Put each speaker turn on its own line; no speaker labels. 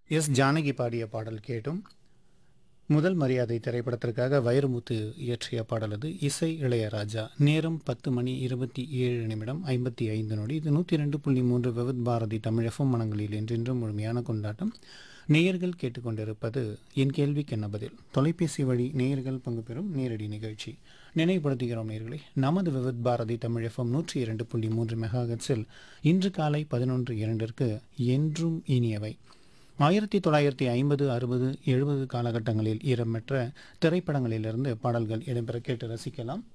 S Janaki பாடிய பாடல் கேட்டும் முதல் மரியாதை திரைப்படத்திற்காக வைரமுத்து இயற்றிய பாடல் அது இசை இளையராஜா நேரம் பத்து மணி இருபத்தி ஏழு நிமிடம் ஐம்பத்தி ஐந்து நொடி இது நூற்றி ரெண்டு புள்ளி மூன்று விவித் பாரதி தமிழ் எஃப்எம் மனங்களில் என்றென்றும் முழுமையான கொண்டாட்டம் நேயர்கள் கேட்டுக்கொண்டிருப்பது என் கேள்விக்கு என்ன பதில் தொலைபேசி வழி நேயர்கள் பங்கு பெறும் நேரடி நிகழ்ச்சி நினைவுபடுத்துகிறோம் நேயர்களே நமது விவித் பாரதி தமிழ் எஃப்எம் நூற்றி இரண்டு புள்ளி மூன்று மெகாஹெட்ஸில் இன்று காலை பதினொன்று இரண்டிற்கு என்றும் இனியவை ஆயிரத்தி தொள்ளாயிரத்தி ஐம்பது அறுபது எழுபது காலகட்டங்களில் இடம்பெற்ற திரைப்படங்களிலிருந்து பாடல்கள் இடம்பெற கேட்டு ரசிக்கலாம்